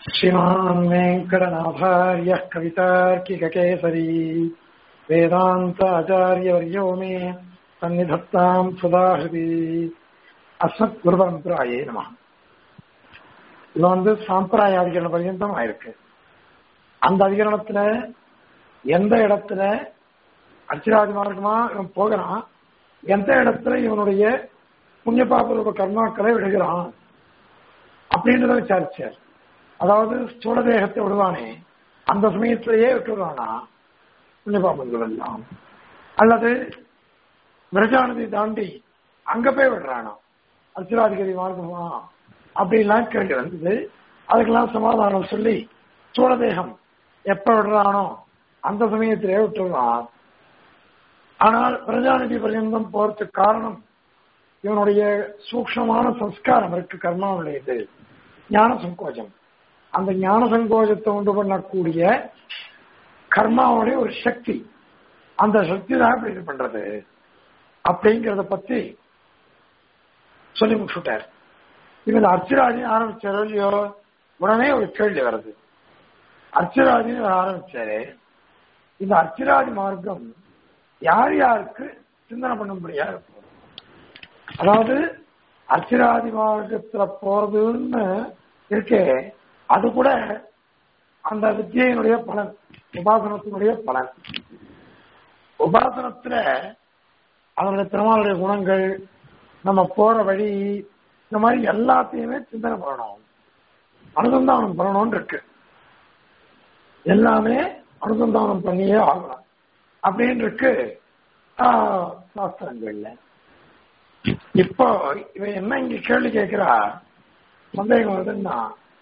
श्रीमान् वेङ्कटनाभार्यः कवितार्किककेसरी वेदान्ताचार्यवर्यो मे सन्निधत्ताम् सुदाहृति அஸ்மத் குருபரம்பராயே நம இது வந்து சாம்பிராய அதிகரண பர்யந்தம் ஆயிருக்கு அந்த அதிகரணத்துல எந்த இடத்துல அர்ச்சராதி மார்க்கமா இவன் போகிறான் எந்த இடத்துல இவனுடைய புண்ணிய பாபரூப கர்மாக்களை விடுகிறான் அப்படின்றத விசாரிச்சார் அதாவது ஸ்தூல தேகத்தை விடுவானே அந்த சமயத்திலேயே விட்டுடுவானா புண்ணிய பாபங்கள் எல்லாம் அல்லது விரஜானதி தாண்டி அங்க போய் விடுறானா அர்ச்சராதிபதி மார்க்கமா அப்படின்லாம் கேள்வி வந்தது அதுக்கெல்லாம் சமாதானம் சொல்லி சூழதேகம் எப்ப விடுறானோ அந்த சமயத்திலே விட்டுறான் ஆனால் பிரஜாநிதி பர்யந்தம் போறதுக்கு காரணம் இவனுடைய சூக்ஷமான சம்ஸ்காரம் இருக்கு கர்மாவுடையது ஞான சங்கோஜம் அந்த ஞான சங்கோஜத்தை உண்டு பண்ணக்கூடிய கர்மாவுடைய ஒரு சக்தி அந்த சக்தி தான் இப்படி இது பண்றது அப்படிங்கிறத பத்தி சொல்லி முடிச்சுட்டார் இவன் அர்ச்சராஜி ஆரம்பிச்சாரோ இல்லையோ உடனே ஒரு கேள்வி வருது அர்ச்சராஜின்னு ஆரம்பிச்சாரு இந்த அர்ச்சராஜி மார்க்கம் யார் யாருக்கு சிந்தனை பண்ணும்படியா இருக்கும் அதாவது அர்ச்சராதி மார்க்கத்துல போறதுன்னு இருக்கே அது கூட அந்த வித்தியினுடைய பலன் உபாசனத்தினுடைய பலன் உபாசனத்துல அவருடைய பெருமாளுடைய குணங்கள் நம்ம போற வழி இந்த மாதிரி எல்லாத்தையுமே சிந்தனை பண்ணணும் அனுசந்தானம் பண்ணணும்னு இருக்கு எல்லாமே அனுசந்தானம் பண்ணியே ஆகலாம் அப்படின்னு இருக்கு சாஸ்திரங்கள்ல இப்போ இவன் என்ன இங்க கேள்வி கேட்கிறா சந்தேகம் வருதுன்னா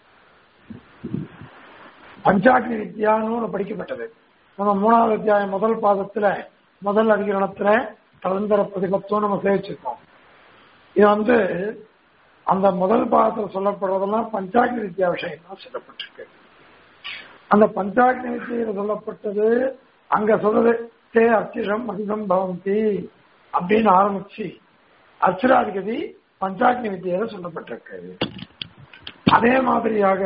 பஞ்சாக்னி வித்யான்னு ஒன்று படிக்கப்பட்டது நம்ம மூணாவது அத்தியாயம் முதல் பாதத்துல முதல் அதிகரணத்துல தலந்தர பிரதிபத்துவம் நம்ம சேவிச்சிருக்கோம் இது வந்து அந்த முதல் பாகத்தில் சொல்லப்படுறதெல்லாம் பஞ்சாக்னி வித்யா விஷயம் தான் சொல்லப்பட்டிருக்கு அந்த பஞ்சாக்னி வித்தியில சொல்லப்பட்டது அங்க சொல்றது தே அர்ச்சிஷம் அதிகம் பவந்தி அப்படின்னு ஆரம்பிச்சு அர்ச்சராதிகதி பஞ்சாக்னி வித்தியில சொல்லப்பட்டிருக்கு அதே மாதிரியாக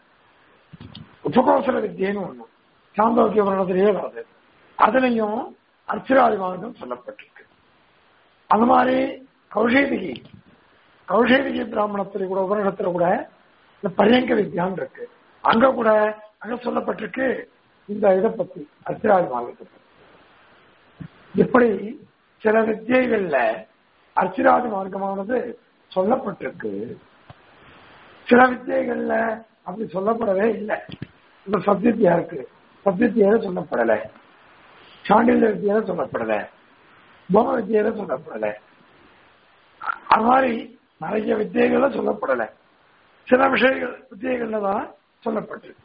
உபகோசல வித்தியன்னு ஒண்ணு சாந்தோக்கிய வருடத்திலேயே வருது அதுலயும் அர்ச்சராதி மார்க்கம் சொல்லப்பட்டிருக்கு அந்த மாதிரி கௌஷேதிகி கௌஷேதிகி பிராமணத்துல கூட உபரிடத்துல கூட இந்த பரியங்க வித்யான் இருக்கு அங்க கூட அங்க சொல்லப்பட்டிருக்கு இந்த இதை பத்தி அர்ச்சராதி மார்க்கத்தை பத்தி இப்படி சில வித்தியைகள்ல அர்ச்சிராதி மார்க்கமானது சொல்லப்பட்டிருக்கு சில வித்தியைகள்ல அப்படி சொல்லப்படவே இல்லை இந்த சப்தித்தியா இருக்கு சப்தித்தியால சொல்லப்படலை சாண்டில்ய வித்தியால சொல்லப்படல போம வித்தியால சொல்லப்படல அது மாதிரி நிறைய வித்தியைகள்ல சொல்லப்படல சில விஷயங்கள் வித்தியைகள்ல தான் சொல்லப்பட்டிருக்கு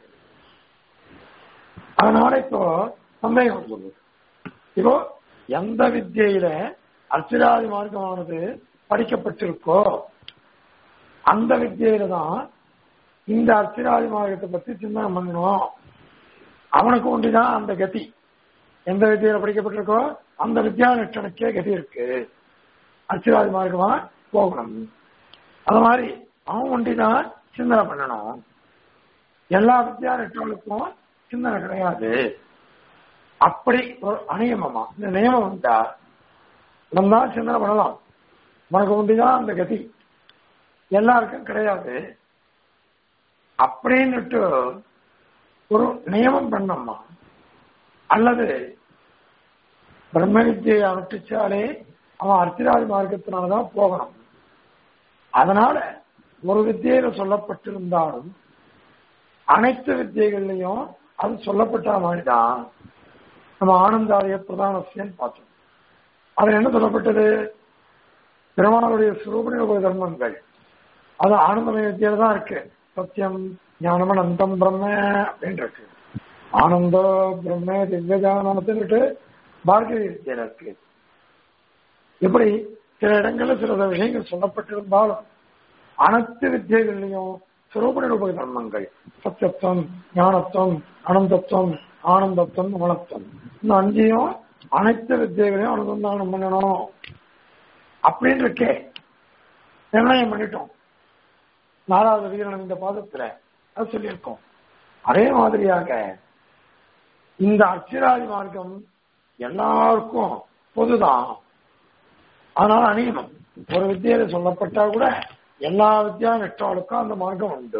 அதனால இப்போ சந்தேகம் சொல்லுது இப்போ எந்த வித்தியில அர்ச்சராதி மார்க்கமானது படிக்கப்பட்டிருக்கோ அந்த வித்தியில தான் இந்த அர்ச்சராதி மார்க்கத்தை பத்தி சிந்தனை பண்ணணும் அவனுக்கு ஒன்றிதான் அந்த கதி எந்த வித்தியில படிக்கப்பட்டிருக்கோ அந்த வித்யானுஷ்டனுக்கே கதி இருக்கு அர்ச்சராதி மார்க்கமா போகணும் அது மாதிரி அவன் ஒண்டிதான் சிந்தனை பண்ணணும் எல்லா வித்யானுஷ்டனுக்கும் சிந்தனை கிடையாது அப்படி ஒரு அநியமமா இந்த நியமம் உண்டா நம்ம தான் சிந்தனை பண்ணலாம் உனக்கு ஒண்டிதான் அந்த கதி எல்லாருக்கும் கிடையாது அப்படின்னுட்டு ஒரு நியமம் பண்ணோம்மா அல்லது பிரம்ம வித்தியை அனுஷ்டிச்சாலே அவன் அர்ச்சிராதி மார்க்கத்தினாலதான் போகணும் அதனால ஒரு வித்தியில சொல்லப்பட்டிருந்தாலும் அனைத்து வித்தியகள்லையும் அது சொல்லப்பட்ட மாதிரிதான் நம்ம ஆனந்தாரிய பிரதானசியன்னு பார்த்தோம் அதுல என்ன சொல்லப்பட்டது பெருமாளுடைய சுரூப தர்மங்கள் அது ஆனந்தமய வித்தியில தான் இருக்கு சத்தியம் ஞானம் அனந்தம் பிரம்ம அப்படின்னு இருக்கு ஆனந்தோ பிரம்ம திவ்யஜானத்துன்னுட்டு பாரதிய வித்தியில இருக்கு இப்படி சில இடங்கள்ல சில விஷயங்கள் சொல்லப்பட்டிருந்தாலும் அனைத்து வித்தியகள்லையும் சுரூப தர்மங்கள் சத்தியத்துவம் ஞானத்துவம் அனந்தத்துவம் ஆனந்தத்துவம் அமலத்துவம் இந்த அஞ்சையும் அனைத்து வித்தியகளையும் அனுசந்தானம் பண்ணணும் அப்படின்னு இருக்கே நிர்ணயம் பண்ணிட்டோம் நாலாவது வீரன் இந்த பாதத்துல அது சொல்லியிருக்கோம் அதே மாதிரியாக இந்த அச்சிராதி மார்க்கம் எல்லாருக்கும் பொதுதான் அதனால அணியணும் ஒரு வித்தியில சொல்லப்பட்டா கூட எல்லா வித்யா நெட்டாளுக்கும் அந்த மார்க்கம் உண்டு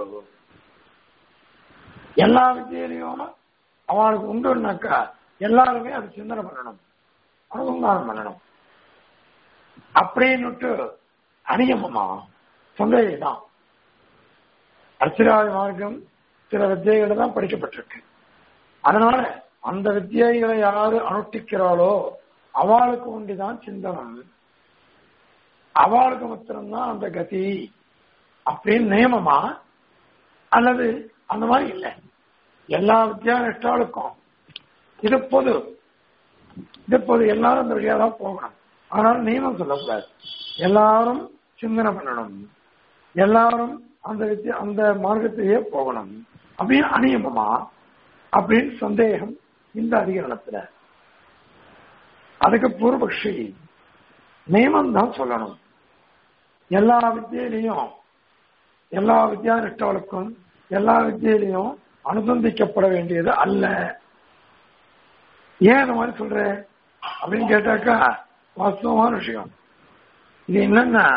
எல்லா வித்தியிலையும் அவனுக்கு உண்டுனாக்கா எல்லாருமே அது சிந்தனை பண்ணணும் அனுசந்தானம் பண்ணணும் அப்படின்னுட்டு அநியமமா சந்தேகம் தான் அர்ச்சராதி மார்க்கம் சில வித்தியைகள் தான் படிக்கப்பட்டிருக்கு அதனால அந்த வித்தியைகளை யாரு அனுஷ்டிக்கிறாளோ அவளுக்கு உண்டிதான் சிந்தனம் அவளுக்கு மாத்திரம்தான் அந்த கதி அப்படின்னு நியமமா அல்லது அந்த மாதிரி இல்லை எல்லா வித்தியா நஷ்டாளுக்கும் இது பொது இது பொது எல்லாரும் அந்த வழியா தான் போகணும் அதனால நியமம் சொல்லக்கூடாது எல்லாரும் சிந்தனை பண்ணணும் எல்லாரும் அந்த வித்தியா அந்த மார்க்கத்தையே போகணும் அப்படின்னு அநியமமா அப்படின்னு சந்தேகம் இந்த அதிகரணத்துல அதுக்கு பூர்வபக்ஷி நியமம் தான் சொல்லணும் எல்லா வித்தியிலையும் எல்லா வித்யா நிஷ்டவளுக்கும் எல்லா வித்தியிலையும் அனுசந்திக்கப்பட வேண்டியது அல்ல ஏன் இந்த மாதிரி சொல்ற அப்படின்னு கேட்டாக்கா வாஸ்தவமான விஷயம் இது என்னன்னா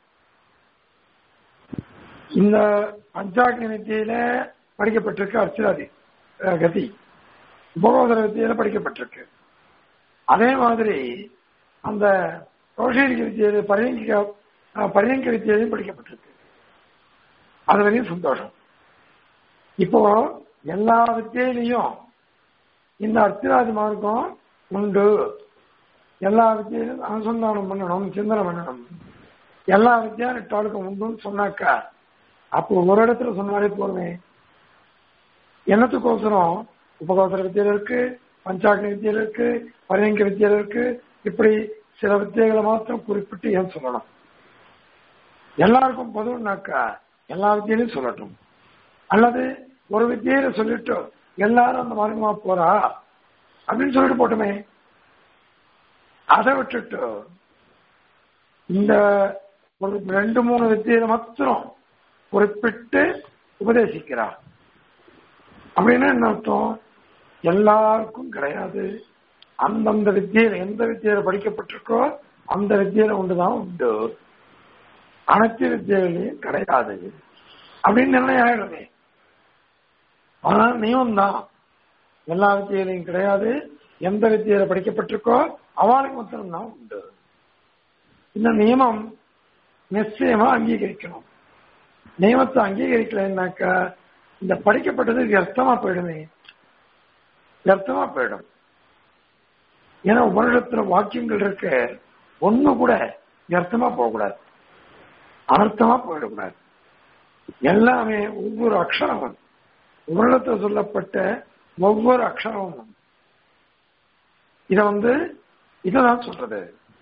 இந்த பஞ்சாக்னி வித்தியில படிக்கப்பட்டிருக்கு அர்ச்சராதி அஹ், கதி உபகோதர வித்தியில படிக்கப்பட்டிருக்கு அதே மாதிரி அந்த கௌஷேரிக வித்தியில பரியங்க பரியங்க வித்தியிலையும் படிக்கப்பட்டிருக்கு அது வரையும் சந்தோஷம் இப்போ எல்லா வித்தியிலையும் இந்த அர்ச்சராதி மார்க்கம் உண்டு எல்லா வித்தியிலும் அனுசந்தானம் பண்ணணும் சிந்தனை பண்ணணும் எல்லா வித்தியா நெட்டாளுக்கும் உண்டுன்னு சொன்னாக்கா அப்போ ஒரு இடத்துல சொன்னாலே போதுமே என்னத்துக்கோசரம் உபகோசர வித்தியில இருக்கு பஞ்சாக்னி வித்தியில இருக்கு பரியங்க வித்தியில இருக்கு இப்படி சில வித்தியைகளை மாத்திரம் குறிப்பிட்டு ஏன் சொல்லணும் எல்லாருக்கும் பொதுன்னாக்கா எல்லா வித்தியிலையும் சொல்லட்டும் அல்லது ஒரு வித்தியில சொல்லிட்டு எல்லாரும் அந்த மார்க்கமா போறா அப்படின்னு சொல்லிட்டு போட்டுமே அதை விட்டுட்டு இந்த ஒரு ரெண்டு மூணு வித்தியில மாத்திரம் குறிப்பிட்டு உபதேசிக்கிறார் அப்படின்னா என்ன அர்த்தம் எல்லாருக்கும் கிடையாது அந்தந்த வித்தியில எந்த வித்தியில படிக்கப்பட்டிருக்கோ அந்த வித்தியில ஒன்றுதான் உண்டு அனைத்து வித்தியிலையும் கிடையாது அப்படின்னு நிர்ணயம் ஆயிடுமே ஆனா நியமம் தான் எல்லா வித்தியிலையும் கிடையாது எந்த வித்தியில படிக்கப்பட்டிருக்கோ அவளுக்கு மாத்திரம் தான் உண்டு இந்த நியமம் நிச்சயமா அங்கீகரிக்கணும் நியமத்தை அங்கீகரிக்கலைன்னாக்கா இந்த படிக்கப்பட்டது வியர்த்தமா போயிடுமே வியர்த்தமா போயிடும் ஏன்னா உபனிடத்துல வாக்கியங்கள் இருக்கு ஒண்ணு கூட வியர்த்தமா போகக்கூடாது அனர்த்தமா போயிடக்கூடாது எல்லாமே ஒவ்வொரு அக்ஷரமும் உபனிடத்தில் சொல்லப்பட்ட ஒவ்வொரு அக்ஷரமும் இத வந்து இததான் சொல்றது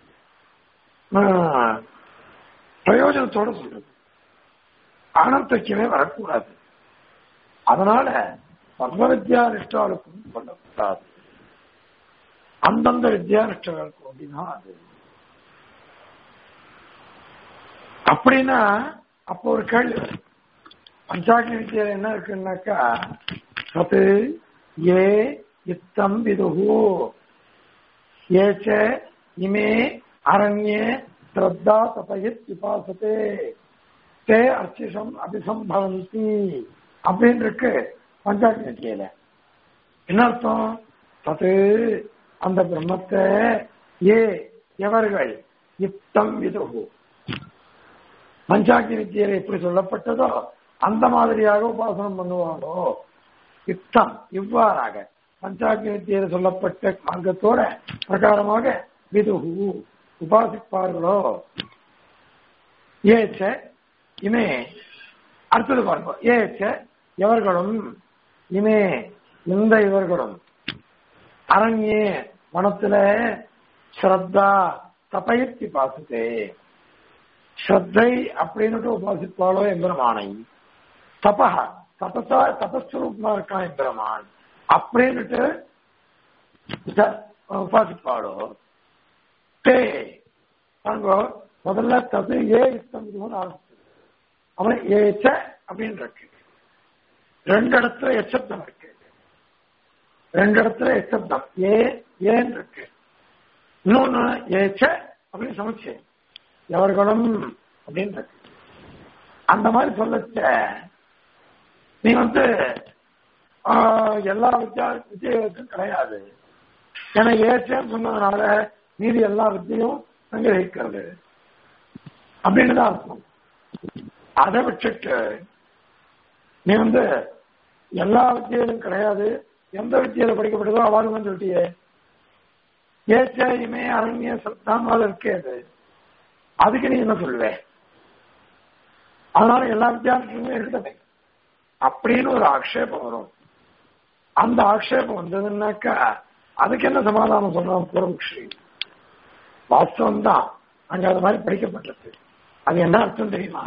ஆஹ், பிரயோஜனத்தோட சொல்றது அனர்த்தக்கமே வரக்கூடாது அதனால சர்வ வித்யா நிஷ்டாளுக்கும் பண்ணக்கூடாது அந்தந்த வித்யா நிஷ்டர்களுக்கு அப்படின்னா அது அப்படின்னா அப்போ ஒரு கேள்வி வரும். பஞ்சாக்னி வித்தியில என்ன இருக்குன்னாக்கா சத்து ஏ இத்தம் விதுகு ஏச்ச இமே அரண்யே ஸ்ரத்தா தபயித் விபாசத்தே தே அர்ச்சிஷம் அபிசம்பவந்தி அப்படின்னு இருக்கு பஞ்சாக்னி வித்தியில என்ன அர்த்தம் தது அந்த பிரம்மத்தை ஏ எவர்கள் யுக்தம் விதுகு பஞ்சாக்கி வித்தியில எப்படி சொல்லப்பட்டதோ அந்த மாதிரியாக உபாசனம் பண்ணுவாரோ யுக்தம் இவ்வாறாக பஞ்சாக்கி வித்தியில சொல்லப்பட்ட மார்க்கத்தோட பிரகாரமாக விதுகு உபாசிப்பார்களோ ஏச்ச இமே அடுத்தது பாருங்க ஏச்ச எவர்களும் இமே இந்த இவர்களும் அரண்யே வனத்துல ஸ்ரத்தா தபயிற்சி பாசுதே ஸ்ரத்தை அப்படின்னுட்டு உபாசிப்பாளோ எம்பெருமானை தபஹ தபசா தபஸ்வரூபமா இருக்கான் எம்பெருமான் அப்படின்னுட்டு இத- உபாசிப்பாளோ தே பாருங்க முதல்ல தது ஏ இஷ்டம் இதுவும் ஆரம்பிச்சது அவன் ஏச்ச அப்படின்னு இருக்கு ரெண்டு இடத்துல எச்சப்தம் இருக்கு ரெண்டு இடத்துல எச்சப்தம் ஏ ஏன் இருக்கு இன்னொன்னு ஏச்ச அப்படின்னு சமைச்சு எவர்களும் அப்படின்னு இருக்கு அந்த மாதிரி சொல்லச்ச நீ வந்து ஆஹ், எல்லா வித்யா வித்தியாசம் கிடையாது ஏன்னா ஏச்சேன்னு சொன்னதுனால மீதி எல்லா வித்தியும் சங்கிரகிக்கிறது அப்படின்னு தான் அர்த்தம் அதை விட்டுட்டு நீ வந்து எல்லா வித்தியிலும் கிடையாது எந்த வித்தியில படிக்கப்பட்டதோ அவார்டு சொல்லிட்டியே ஏச்சையுமே அரண்ய சத்தாம் அது இருக்கேது அதுக்கு நீ என்ன சொல்லுவ அதனால எல்லா வித்தியாசங்களுமே இருக்கட்டே அப்படின்னு ஒரு ஆக்ஷேபம் வரும் அந்த ஆக்ஷேபம் வந்ததுன்னாக்கா அதுக்கு என்ன சமாதானம் சொல்றோம் பூர்வக்ஷி வாஸ்தவம் தான் அங்க அது மாதிரி படிக்கப்பட்டது அது என்ன அர்த்தம் தெரியுமா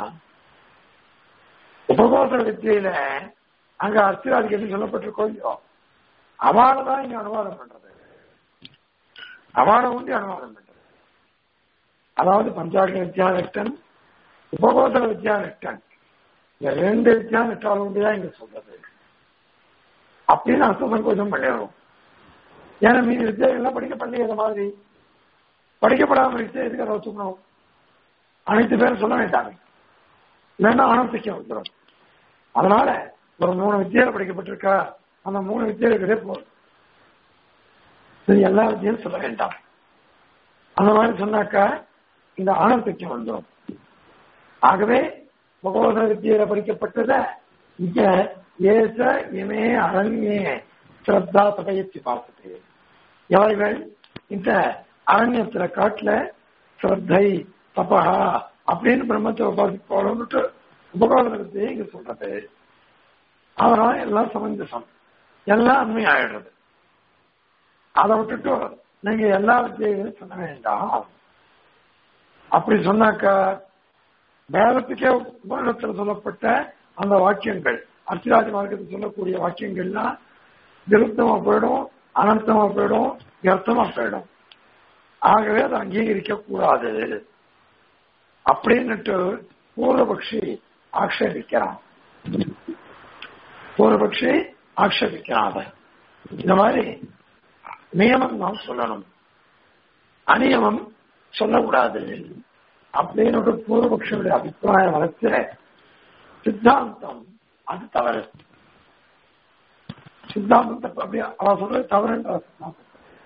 உபகோச வித்தியில அங்க அர்த்தராதிக்கு எப்படி சொல்லப்பட்டிருக்கோ இல்லையோ அவாளை தான் இங்க அனுவாதம் பண்றது அவாளை உண்டி அனுவாதம் பண்றது அதாவது பஞ்சாட்ச வித்யாலட்டன் உபகோச வித்யாலட்டன் இந்த ரெண்டு வித்யாலட்டாலும் உண்டிதான் இங்க சொல்றது அப்படின்னு அர்த்த சங்கோச்சம் பண்ணிடுறோம் ஏன்னா மீதி வித்தியாசங்கள்லாம் படிக்கப்படலையே மாதிரி படிக்கப்படாம வித்தியா எதுக்கு அதை வச்சுக்கணும் அனைத்து பேரும் சொல்ல வேண்டாங்க இல்லைன்னா ஆனந்திக்கம் வந்துடும் அதனால ஒரு மூணு வித்தியால படிக்கப்பட்டிருக்கா அந்த மூணு வித்தியால கிடையாது போதும் இது எல்லா வித்தியும் சொல்ல வேண்டாம் அந்த மாதிரி சொன்னாக்கா இந்த ஆனந்திக்கம் வந்துடும் ஆகவே பகவத வித்தியில படிக்கப்பட்டத இங்க ஏச இமே அரண்யே ஸ்ரத்தா தபயத்தி பார்த்துட்டு எவர்கள் இந்த அரண்யத்துல காட்டுல ஸ்ரத்தை தபஹா அப்படின்னு பிரம்மத்தை உபாசி போடணுட்டு உபகோதர வித்தியை இங்க சொல்றது அதனால எல்லாம் சமஞ்சசம் எல்லாம் அண்மை ஆயிடுறது அதை விட்டுட்டு நீங்க எல்லா வித்தியைகளும் சொல்ல வேண்டாம் அப்படி சொன்னாக்கா வேதத்துக்கே உபநிடத்தில் சொல்லப்பட்ட அந்த வாக்கியங்கள் அர்த்திராஜ மார்க்கத்தில் சொல்லக்கூடிய வாக்கியங்கள்லாம் விருத்தமா போயிடும் அனர்த்தமா போயிடும் வியர்த்தமா போயிடும் ஆகவே அதை அங்கீகரிக்க கூடாது அப்படின்னுட்டு பூர்வபக்ஷி ஆக்ஷேபிக்கிறான் பூர்வபக்ஷி ஆக்ஷேபிக்கிறான் அதை இந்த மாதிரி நியமம் தான் சொல்லணும் அநியமம் சொல்லக்கூடாது அப்படின்னு பூர்வபக்ஷனுடைய அபிப்பிராயம் வளர்த்து சித்தாந்தம் அது தவறு சித்தாந்தத்தை அப்படி அவ சொல்றது தவறுன்ற சித்தாந்தம்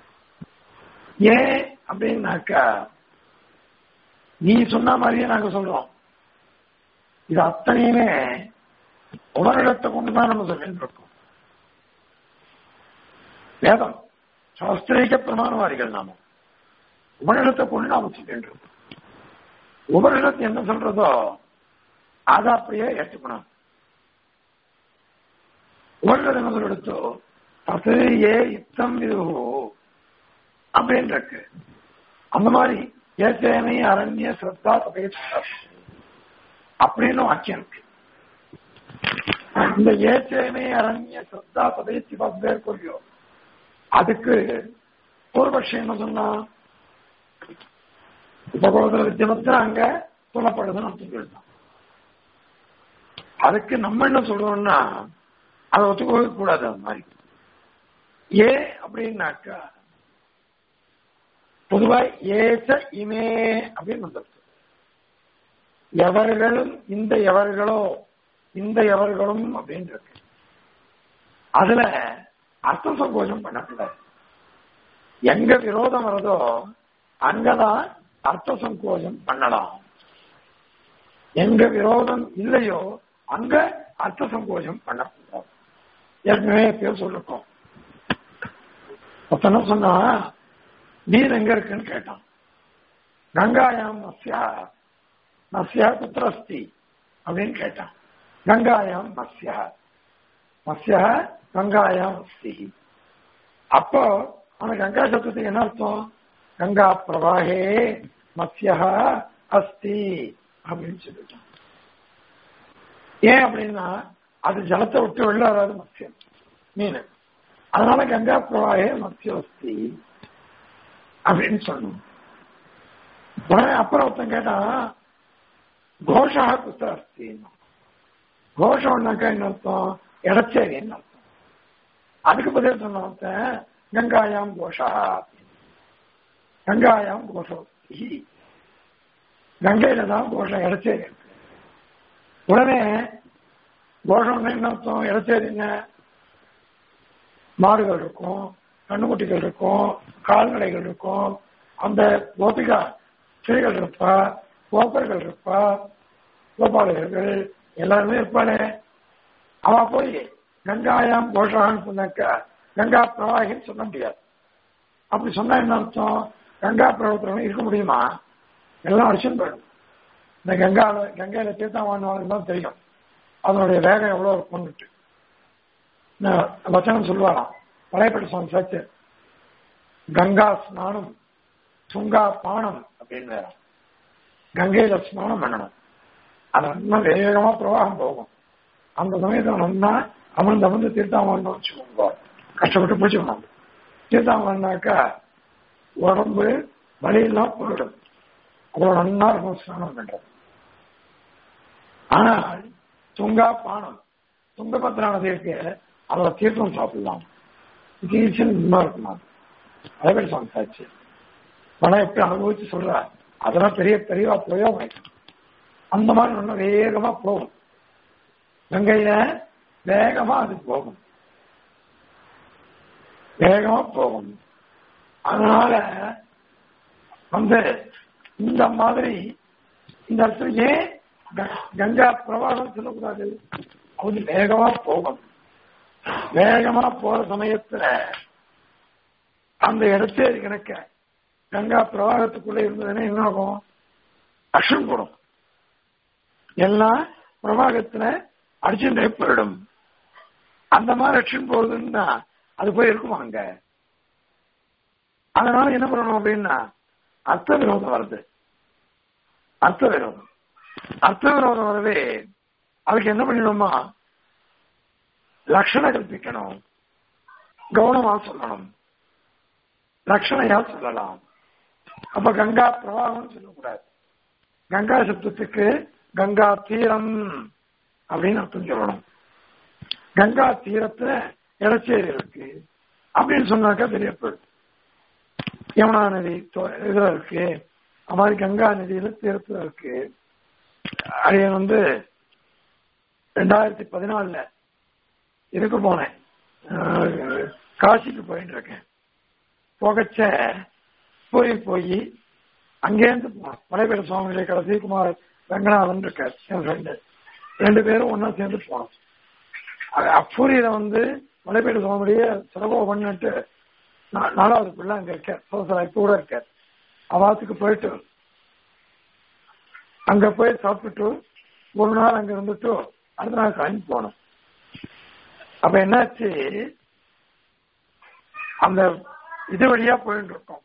ஏன் அப்படின்னாக்கா நீ சொன்ன மாதிரியே நாங்க சொல்றோம் இது அத்தனையுமே உணரிடத்தை கொண்டுதான் நம்ம சொல்லிட்டு இருக்கோம் வேதம் சாஸ்திரிக பிரமாணவாதிகள் நாம உபனிடத்தை கொண்டு நாம சொல்லிட்டு இருக்கோம் உபனிடத்து என்ன சொல்றதோ அதை அப்படியே ஏற்றுக்கணும் உபனிடத்தை என்ன சொல்லிடுத்தோ அது ஏ யுத்தம் இது அப்படின்னு இருக்கு அந்த மாதிரி ஏச்சேனை அரண்ய சிரத்தா தபேச்ச அப்படின்னு வாக்கியம் இருக்கு இந்த ஏச்சேனை அரண்ய சிரத்தா தபேச்சி பத்து பேர் கொள்ளியோ அதுக்கு பூர்வபக்ஷம் என்ன சொன்னா உபகோதர வித்தியமத்தில் அங்க சொல்லப்படுதுன்னு நம்ம சொல்லிட்டான் அதுக்கு நம்ம என்ன சொல்றோம்னா அதை ஒத்துக்கவே கூடாது அந்த மாதிரி ஏ அப்படின்னாக்கா பொதுவா ஏச இமே அப்படின்னு வந்துருக்கு எவர்களும் இந்த எவர்களோ இந்த எவர்களும் அப்படின்னு இருக்கு அதுல அர்த்த சங்கோஜம் பண்ணக்கூடாது எங்க விரோதம் வருதோ அங்கதான் அர்த்த சங்கோஜம் பண்ணலாம் எங்க விரோதம் இல்லையோ அங்க அர்த்த சங்கோஜம் பண்ணக்கூடாது ஏற்கனவே பேர் சொல்லிருக்கோம் ஒருத்தன சொன்னா நீர் எங்க இருக்குன்னு கேட்டான் கங்காயாம் மஸ்யா மஸ்யா குத்திரஸ்தி அப்படின்னு கேட்டான் கங்காயாம் மஸ்யா மஸ்யா கங்காயாம் அஸ்தி அப்போ அந்த கங்கா சப்தத்துக்கு என்ன அர்த்தம் கங்கா பிரவாகே மத்யா அஸ்தி அப்படின்னு சொல்லிட்டான் ஏன் அப்படின்னா அது ஜலத்தை விட்டு வெளில வராது மத்யம் மீன் அதனால கங்கா பிரவாகே மத்யம் அஸ்தி அப்படின்னு சொல்லணும் உடனே அப்புறம் ஒருத்தன் கேட்டான் கோஷா குத்த அஸ்தி கோஷம்னாக்கா என்ன அர்த்தம் இடச்சேரின்னு அர்த்தம் அதுக்கு பதில் சொன்ன ஒருத்தன் கங்காயாம் கோஷா கங்காயாம் கோஷம் கங்கையில தான் கோஷம் இடச்சேரி இருக்கு உடனே கோஷம்னா என்ன அர்த்தம் இடச்சேரி என்ன மாடுகள் இருக்கும் கண்ணுக்குட்டிகள் இருக்கும் கால்நடைகள் இருக்கும் அந்த கோபிகா ஸ்திரீகள் இருப்பா கோப்பர்கள் இருப்பா கோபாலகர்கள் எல்லாருமே இருப்பாளே அவ போய் கங்காயாம் கோஷான்னு சொன்னாக்கா கங்கா பிரவாகின்னு சொல்ல முடியாது அப்படி சொன்னா என்ன அர்த்தம் கங்கா பிரவர்த்தனம் இருக்க முடியுமா எல்லாம் அடிச்சுன்னு போயிடும் இந்த கங்கால கங்கையில தீர்த்தம் தான் தெரியும் அதனுடைய வேகம் எவ்வளவு இருக்கும்னுட்டு வச்சனம் சொல்லுவாராம் பழையப்பட்ட சுவாமி சாச்சு கங்கா ஸ்நானம் துங்கா பானம் அப்படின்னு வேற கங்கையில ஸ்நானம் பண்ணணும் அது இன்னும் வேகமா பிரவாகம் போகும் அந்த சமயத்தில் நல்லா அமர்ந்து அமர்ந்து தீர்த்தாமன்னு வச்சுக்கோங்க கஷ்டப்பட்டு பிடிச்சுக்கணும் தீர்த்தாமன்னாக்கா உடம்பு வலியெல்லாம் போயிடும் அதோட நல்லா இருக்கும் ஸ்நானம் பண்றது ஆனால் துங்கா பானம் துங்கபத்திர நதிக்கு அதோட தீர்த்தம் சாப்பிடலாம் இன்னும் இருக்குமா அதே மாதிரி சமைச்சாச்சு பணம் எப்படி அனுபவிச்சு சொல்ற அதெல்லாம் பெரிய பெரியவா போயோ அந்த மாதிரி நல்லா வேகமா போகும் கங்கையில வேகமா அது போகும் வேகமா போகும் அதனால வந்து இந்த மாதிரி இந்த இடத்துல ஏன் கங்கா பிரவாகம் சொல்லக்கூடாது அது வேகமா போகும் வேகமா போற சமயத்துல அந்த இடத்தே கணக்க கங்கா பிரவாகத்துக்குள்ள இருந்ததுன்னா என்ன ஆகும் அஷம் போடும் எல்லாம் பிரவாகத்துல அடிச்சு போயிடும் அந்த மாதிரி அக்ஷன் போகுதுன்னா அது போய் இருக்குமா அங்க அதனால என்ன பண்ணணும் அப்படின்னா அர்த்த விரோதம் வருது அர்த்த விரோதம் அர்த்த விரோதம் வரவே அதுக்கு என்ன பண்ணிடணுமா லட்சணம் கற்பிக்கணும் கவனமா சொல்லணும் லட்சணையா சொல்லலாம் அப்ப கங்கா பிரவாகம் சொல்லக்கூடாது கங்கா சப்தத்துக்கு கங்கா தீரம் அப்படின்னு அர்த்தம் சொல்லணும் கங்கா தீரத்துல இடச்சேரி இருக்கு அப்படின்னு சொன்னாக்கா தெரிய போயிடும் யமுனா நதி இதுல இருக்கு அது மாதிரி கங்கா நதியில தீரத்துல இருக்கு அது வந்து ரெண்டாயிரத்தி பதினாலுல இதுக்கு போனேன் காசிக்கு போயிட்டு இருக்கேன் போகச்ச போய் போய் அங்கேருந்து போனோம் மலைப்பேட சுவாமிகளை கடைசி குமார் ரங்கநாதன் இருக்கார் என் ஃப்ரெண்டு ரெண்டு பேரும் ஒன்னா சேர்ந்து போனோம் அப்பூரியில வந்து மலைப்பேடு சுவாமியுடைய சிறப்பாக பண்ணிட்டு நாலாவது பிள்ளை அங்க இருக்கார் சோசரா இப்ப கூட இருக்கார் அவாத்துக்கு போயிட்டு அங்க போய் சாப்பிட்டுட்டு ஒரு நாள் அங்க இருந்துட்டு அடுத்த நாள் கிளம்பி போனோம் அப்ப என்னாச்சு அந்த இது வழியா போயிட்டு இருக்கோம்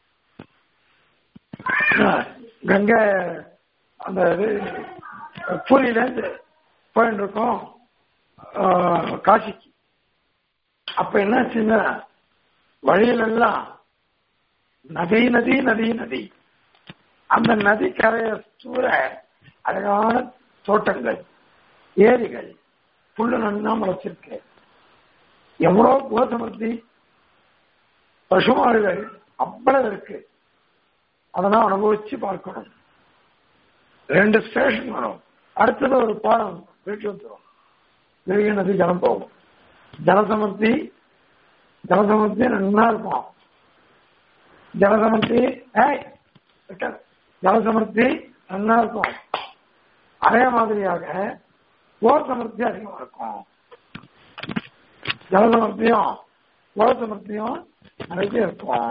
கங்கை அந்த இது பூரியில இருந்து போயிட்டு இருக்கோம் காசிக்கு அப்ப என்னாச்சுன்னா வழியிலெல்லாம் நதி நதி நதி நதி அந்த நதி கரைய சூற அழகான தோட்டங்கள் ஏரிகள் புல்லு நன்னா முளைச்சிருக்கு எவ்வளவு கோசமர்த்தி பசுமாடுகள் அவ்வளவு இருக்கு அதெல்லாம் அனுபவிச்சு பார்க்கணும் ரெண்டு ஸ்டேஷன் வரும் அடுத்தது ஒரு பாலம் வீட்டு வந்துடும் பெரிய நதி ஜலம் போகும் ஜலசமர்த்தி ஜலசமர்த்தி நல்லா இருக்கும் ஜலசமர்த்தி ஜலசமர்த்தி நல்லா இருக்கும் அதே மாதிரியாக போர் சமர்த்தி அதிகமா இருக்கும் ஜலசமர்த்தியும் போர் சமர்த்தியும் நிறைய இருக்கும்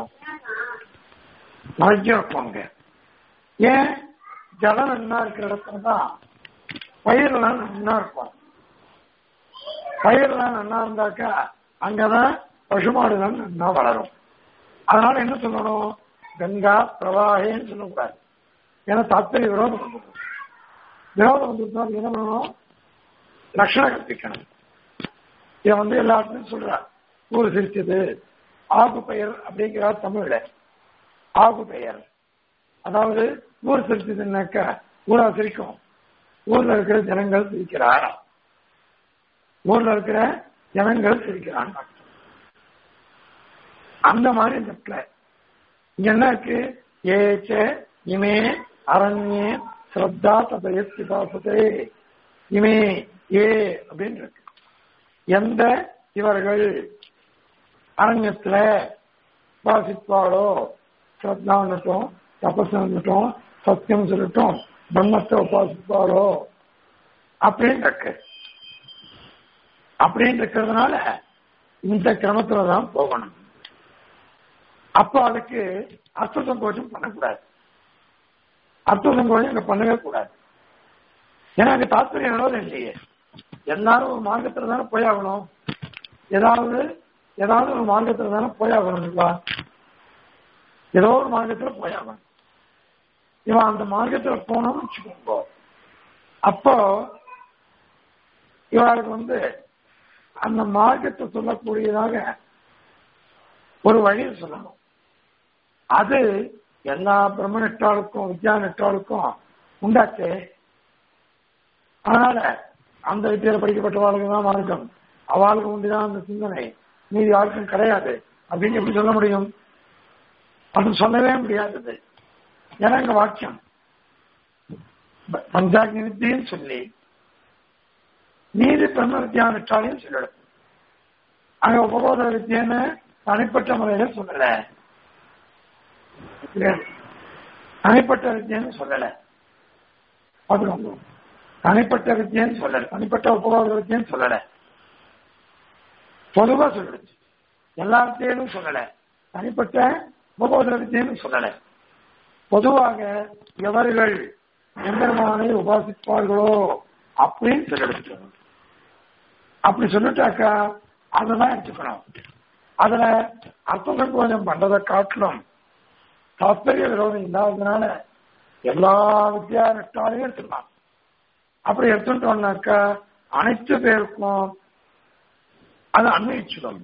நிறைய இருக்கும் அங்க ஏன் ஜலம் நல்லா இருக்கிற இடத்துல தான் பயிரெல்லாம் நல்லா இருக்கும் பயிரெல்லாம் நல்லா இருந்தாக்கா அங்கதான் பசுமாடுகள் நல்லா வளரும் அதனால என்ன சொல்லணும் கங்கா பிரவாகேன்னு சொல்லக்கூடாது ஏன்னா தாத்பரிய விரோதம் வந்துடும் விரோதம் வந்துருந்தா என்ன பண்ணணும் லட்சணம் கற்பிக்கணும் இதை வந்து எல்லா இடத்துலையும் சொல்றார் ஊர் சிரிச்சது ஆகு பெயர் அப்படிங்கிறார் தமிழ்ல ஆகு பெயர் அதாவது ஊர் சிரிச்சதுன்னாக்கா ஊரா சிரிக்கும் ஊர்ல இருக்கிற ஜனங்கள் சிரிக்கிறார் ஊர்ல இருக்கிற ஜனங்கள் சிரிக்கிறாங்க அந்த மாதிரி இந்த பிள்ளை இங்க என்ன இருக்கு ஏச்ச இமே அரண்யே ஸ்ரத்தா தபயஸ்தி பாசத்தே இமே ஏ அப்படின்னு இருக்கு எந்த இவர்கள் அரண்யத்துல உபாசிப்பாளோ ஸ்ரத்தாங்கட்டும் தபஸ்ங்கட்டும் சத்தியம் சொல்லட்டும் பிரம்மத்தை உபாசிப்பாளோ அப்படின்னு இருக்கு அப்படின்னு இருக்கிறதுனால இந்த கிரமத்துல தான் போகணும் அப்போ அதுக்கு அர்த்த சங்கோச்சம் பண்ணக்கூடாது அர்த்த சங்கோச்சம் இங்க பண்ணவே கூடாது ஏன்னா அங்க தாத்பரியம் வினோதம் இல்லையே எல்லாரும் ஒரு மார்க்கத்துல தானே போயாகணும் ஏதாவது ஏதாவது ஒரு மார்க்கத்துல தானே போயாகணும் இல்லையா ஏதோ ஒரு மார்க்கத்துல போயாகணும் இவன் அந்த மார்க்கத்துல போனோம்னு வச்சுக்கோங்க அப்போ இவருக்கு வந்து அந்த மார்க்கத்தை சொல்லக்கூடியதாக ஒரு வழியை சொல்லணும் அது எல்லா பிரம்ம நெட்டாளுக்கும் வித்யா நெட்டாளுக்கும் உண்டாச்சு அதனால அந்த வித்தியில படிக்கப்பட்டவாளுக்கு தான் மார்க்கம் அவளுக்கு உண்டுதான் அந்த சிந்தனை மீதி யாருக்கும் கிடையாது அப்படின்னு எப்படி சொல்ல முடியும் அது சொல்லவே முடியாதது ஏன்னா எங்க வாக்கியம் பஞ்சாக்னி வித்தியும் சொல்லி நீதி பிரம்ம வித்யா நெட்டாலையும் சொல்லிடும் அங்க உபகோதர வித்தியன்னு தனிப்பட்ட முறையில சொல்லல தனிப்பட்ட வித்தியன்னு சொல்லல பார்த்துக்கோங்க தனிப்பட்ட வித்தியன்னு சொல்லல தனிப்பட்ட உபகோதர வித்தியன்னு சொல்லல பொதுவா சொல்லுச்சு எல்லா வித்தியும் சொல்லல தனிப்பட்ட உபகோதர வித்தியன்னு சொல்லல பொதுவாக எவர்கள் எம்பெருமானை உபாசிப்பார்களோ அப்படின்னு சொல்லிடுச்சு அப்படி சொல்லிட்டாக்கா அதெல்லாம் எடுத்துக்கணும் அதுல அர்த்த சங்கோஜம் பண்றதை காட்டிலும் தாத்பரிய விரோதம் இல்லாததுனால எல்லா வித்தியா நட்டாலையும் எடுத்துக்கலாம் அப்படி எடுத்துட்டோம்னாக்கா அனைத்து பேருக்கும் அது அன்வயிச்சிடும்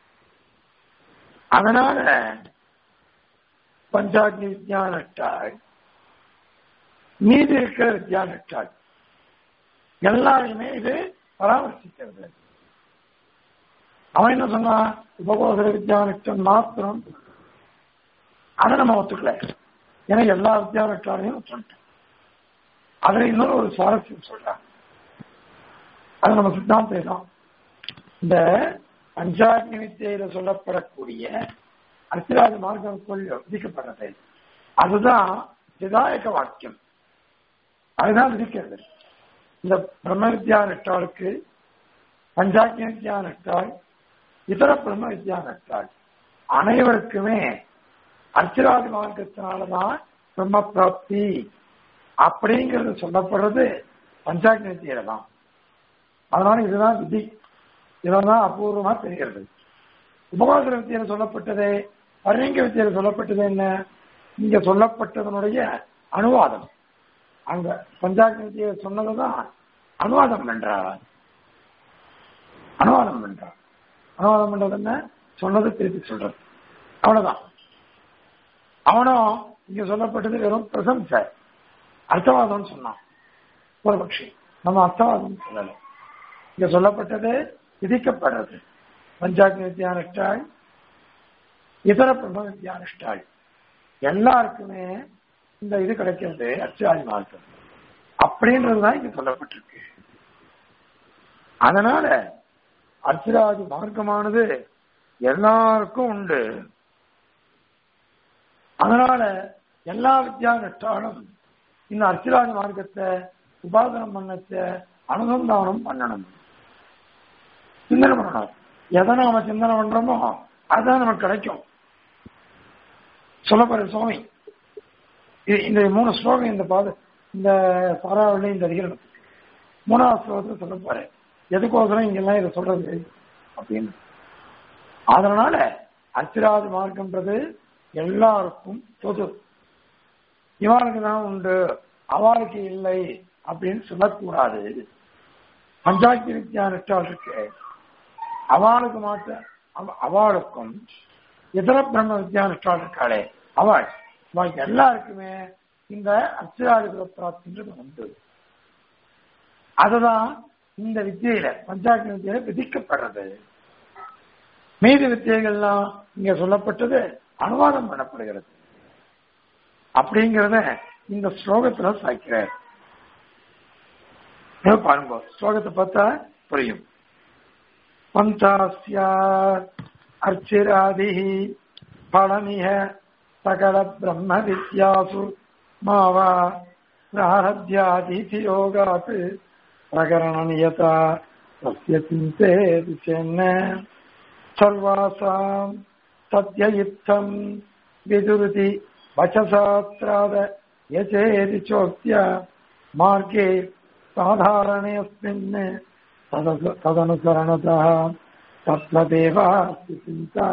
அதனால பஞ்சாக்னி வித்யா நட்டாள் மீதி இருக்கிற வித்யா நட்டாள் எல்லாருமே இது பராமரிக்கிறது அவன் என்ன சொன்னான் உபகோதர வித்யானிஷ்டன் மாத்திரம் அதை நம்ம ஒத்துக்கல ஏன்னா எல்லா வித்யானிஷ்டாலையும் ஒத்துட்டேன் அதுல இன்னொரு ஒரு சுவாரஸ்யம் சொல்றான் அது நம்ம சித்தாந்தம் தான் இந்த பஞ்சாக்னி வித்தியில சொல்லப்படக்கூடிய அர்த்தராஜ மார்க்கங்களுக்குள் விதிக்கப்படுறது அதுதான் விதாயக வாக்கியம் அதுதான் விதிக்கிறது இந்த பிரம்ம வித்யா நட்டாளுக்கு பஞ்சாக்னி வித்யா நட்டாள் இதர பிரம்ம வித்யா நட்டாள் அனைவருக்குமே அர்ச்சராதி மார்க்கத்தினாலதான் பிரம்ம பிராப்தி அப்படிங்கிறது சொல்லப்படுறது பஞ்சாக்னி வித்தியில தான் அதனால இதுதான் விதி இதெல்லாம் அபூர்வமா தெரிகிறது உபகோதர வித்தியில சொல்லப்பட்டது பரிங்க வித்தியில சொல்லப்பட்டது என்ன இங்க சொல்லப்பட்டதனுடைய அனுவாதம் அங்க பஞ்சாக்னி வித்தியை சொன்னதுதான் அனுவாதம் பண்றார் அனுவாதம் பண்றார் அனுவாதம் பண்றது என்ன சொன்னது திருப்பி சொல்றது அவ்வளவுதான் அவனும் இங்க சொல்லப்பட்டது வெறும் பிரசம்சை அர்த்தவாதம் சொன்னான் ஒரு பட்சி நம்ம அர்த்தவாதம் சொல்லல இங்க சொல்லப்பட்டது விதிக்கப்படுறது பஞ்சாக்னி வித்யானிஷ்டாள் இதர பிரம்ம வித்யானிஷ்டாள் எல்லாருக்குமே இந்த இது கிடைக்கிறது அச்சாதி மார்க்கம் அப்படின்றதுதான் இங்க சொல்லப்பட்டிருக்கு அதனால அர்ச்சராதி மார்க்கமானது எல்லாருக்கும் உண்டு அதனால எல்லா வித்யா நட்டாலும் இந்த அர்ச்சராதி மார்க்கத்தை உபாசனம் பண்ணச்ச அனுசந்தானம் பண்ணணும் சிந்தனை பண்ணணும் எதை நாம சிந்தனை பண்றோமோ அதுதான் நமக்கு கிடைக்கும் சொல்லப்படுற சுவாமி இந்த மூணு ஸ்லோகம் இந்த பாத இந்த சாராவளி இந்த அதிகாரம் மூணாவது ஸ்லோகத்தில் சொல்ல போறேன் எதுக்கோசரம் இங்கெல்லாம் இதை சொல்றது அப்படின்னு அதனால அச்சிராதி மார்க்கம்ன்றது எல்லாருக்கும் பொது இவனுக்கு தான் உண்டு அவளுக்கு இல்லை அப்படின்னு சொல்லக்கூடாது பஞ்சாயத்து வித்யா நெட்டாளுக்கு அவளுக்கு மாற்ற அவளுக்கும் இதர பிரம்ம வித்யா நெட்டாள் இருக்காளே அவள் அவளுக்கு எல்லாருக்குமே இந்த அச்சிராதி பிராப்தின்றது உண்டு அதுதான் இந்த வித்தியில பஞ்சாக்னி வித்தியில விதிக்கப்படுறது மீதி வித்தியைகள்லாம் இங்க சொல்லப்பட்டது அனுவாதம் பண்ணப்படுகிறது அப்படிங்கிறத இந்த ஸ்லோகத்துல சாய்க்கிறார் இதோ பாருங்க ஸ்லோகத்தை பார்த்தா புரியும் பந்தாஸ்யா அர்ச்சிராதி பழனிய சகல பிரம்ம வித்யாசு மாவா பிராரத்யாதிதி யோகாத் பிரகரண நியதா தஸ்ய சிந்தே விசேன்ன सर्वासाम् तद्ययुक्तम् विदुरुति वचसात्राद यचेति चोक्त्य मार्गे साधारणेऽस्मिन् तदनु- तदनुसरणतः तत्त्वदेवास्ति चिन्ता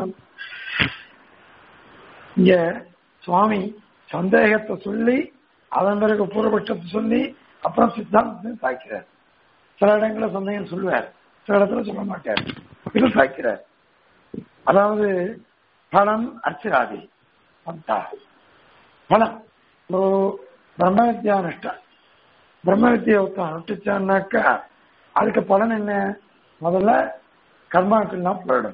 இங்க சுவாமி சந்தேகத்தை சொல்லி அதன் பிறகு பூர்வபட்சத்தை சொல்லி அப்புறம் சித்தாந்தத்தையும் தாக்கிறார் சில இடங்களில் சந்தேகம் சொல்லுவார் சில இடத்துல சொல்ல மாட்டார் இது சாய்க்கிறார் அதாவது பலம் அர்ச்சராதி பந்தா பலம் ஒரு பிரம்ம வித்யா அனுஷ்டா பிரம்ம வித்தியை ஒருத்தன் அனுஷ்டிச்சான்னாக்கா அதுக்கு பலன் என்ன முதல்ல கர்மாக்கள்லாம் போயிடும்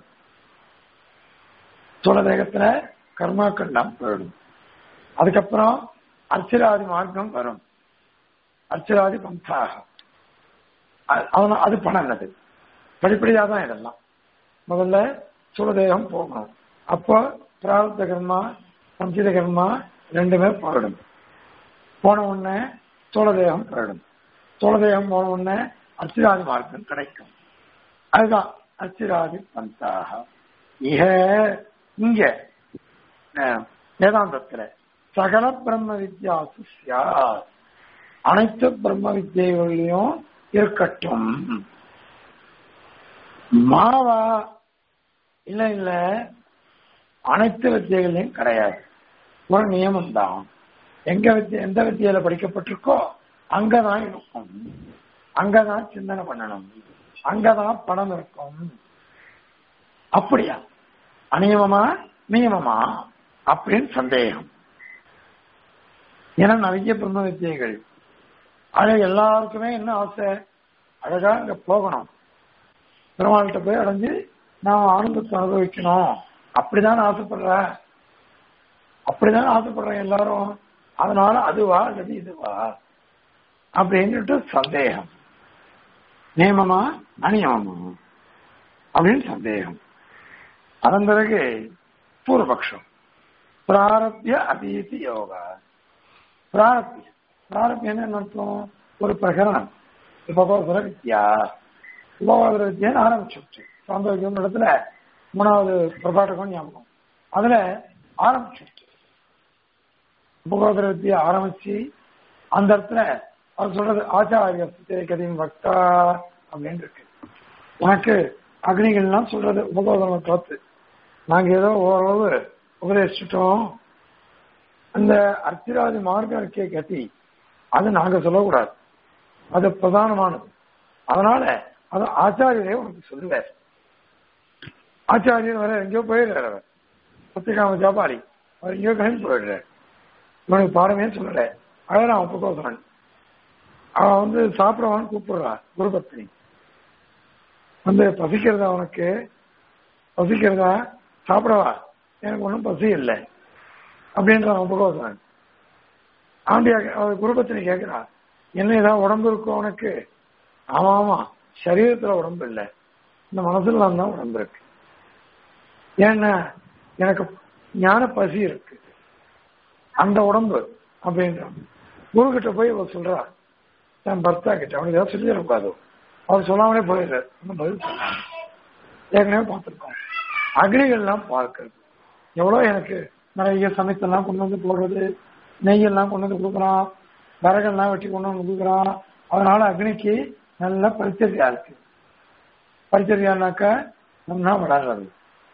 சோழ தேகத்துல கர்மாக்கள்லாம் போயிடும் அதுக்கப்புறம் அர்ச்சராதி மார்க்கம் வரும் அர்ச்சராதி பந்தாகம் அ- அதனால அது பணம் அது படிப்படியா தான் இதெல்லாம் முதல்ல சூழதேகம் போகணும் அப்போ பிராரப்த கர்மா சஞ்சித கர்மா ரெண்டுமே போயிடும் போன உடனே சோழதேகம் போயிடும் சோழதேகம் போன உடனே அர்ச்சிராதி மார்க்கம் கிடைக்கும் அதுதான் அர்ச்சிராதி பந்தாக இக இங்க அஹ், வேதாந்தத்துல சகல பிரம்ம வித்யாசு சியாத். அனைத்து பிரம்ம வித்தியைகளையும் இருக்கட்டும் மாவா இல்ல இல்ல அனைத்து வித்தியைகளையும் கிடையாது ஒரு நியமம் தான் எங்க வித்திய எந்த வித்தியில படிக்கப்பட்டிருக்கோ அங்கதான் இருக்கும் அங்கதான் சிந்தனை பண்ணணும் அங்கதான் பணம் இருக்கும் அப்படியா அநியமமா நியமமா அப்படின்னு சந்தேகம் ஏன்னா நிறைய பிரம்ம வித்தியைகள் அது எல்லாருக்குமே என்ன ஆசை அழகா அங்க போகணும் பெருமாள்கிட்ட போய் அடைஞ்சு நான் ஆனந்தத்தை அனுபவிக்கணும் அப்படிதான் ஆசைப்படுற அப்படிதான் ஆசைப்படுறேன் எல்லாரும் அதனால அதுவா அல்லது இதுவா அப்படின்னுட்டு சந்தேகம் நியமமா அநியமமா அப்படின்னு சந்தேகம் அதன் பிறகு பூர்வபக்ஷம் பிராரப்ய அதீதி யோகா பிராரப்ய பிராரப்யம் என்ன அர்த்தம் ஒரு பிரகரணம் உபகோசர வித்யா உபகோசர வித்யான்னு ஆரம்பிச்சுட்டு சாந்தோக்கியம் இடத்துல மூணாவது பிரபாட்டகம் ஞாபகம் அதுல ஆரம்பிச்சுட்டு உபகோசர வித்தியை ஆரம்பிச்சு அந்த இடத்துல அவர் சொல்றது ஆச்சாரிய கதையின் பக்தா அப்படின்னு இருக்கு உனக்கு அக்னிகள்லாம் சொல்றது உபகோதரம் பார்த்து நாங்க ஏதோ ஓரளவு உபதேசிச்சிட்டோம் அந்த அர்ச்சிராதி மார்க்கம் இருக்கே கதி அது நாங்க சொல்லக்கூடாது அது பிரதானமானது அதனால அது ஆச்சாரியரே உனக்கு சொல்லுவார் ஆச்சாரியர் வர எங்கேயோ போயிடுறாரு அவர் சத்தியகாம ஜாபாரி அவர் எங்கேயோ கிளம்பி போயிடுறாரு இவனுக்கு பாடமே சொல்லல அழகான் உபகோசரன் அவன் வந்து சாப்பிடவான்னு கூப்பிடுறா குருபத்னி வந்து பசிக்கிறதா உனக்கு பசிக்கிறதா சாப்பிடவா எனக்கு ஒன்றும் பசி இல்லை அப்படின்றான் உபகோசரன் ஆண்டியா அவர் குருபத்தினி கேட்கிறா என்ன ஏதாவது உடம்பு இருக்கும் உனக்கு ஆமா ஆமா சரீரத்துல உடம்பு இல்லை இந்த மனசுல தான் உடம்பு இருக்கு ஏன்னா எனக்கு ஞான பசி இருக்கு அந்த உடம்பு அப்படின்றான் குரு கிட்ட போய் அவர் சொல்றா என் பர்த்தா கிட்ட அவனுக்கு ஏதாவது சொல்லி தரக்கூடாது அவர் சொல்லாமலே போயிடுறாரு ஒன்றும் பதில் சொன்னாங்க ஏற்கனவே பார்த்துருக்கோம் அக்னிகள்லாம் பார்க்கறது எவ்வளோ எனக்கு நிறைய சமைத்தெல்லாம் கொண்டு வந்து போடுறது நெய்யெல்லாம் கொண்டு வந்து கொடுக்குறான் விறகெல்லாம் வெட்டி கொண்டு வந்து கொடுக்குறான் அதனால அக்னிக்கு நல்ல பரிச்சரியா இருக்கு பரிச்சரியானாக்கா நல்லா வளர்றது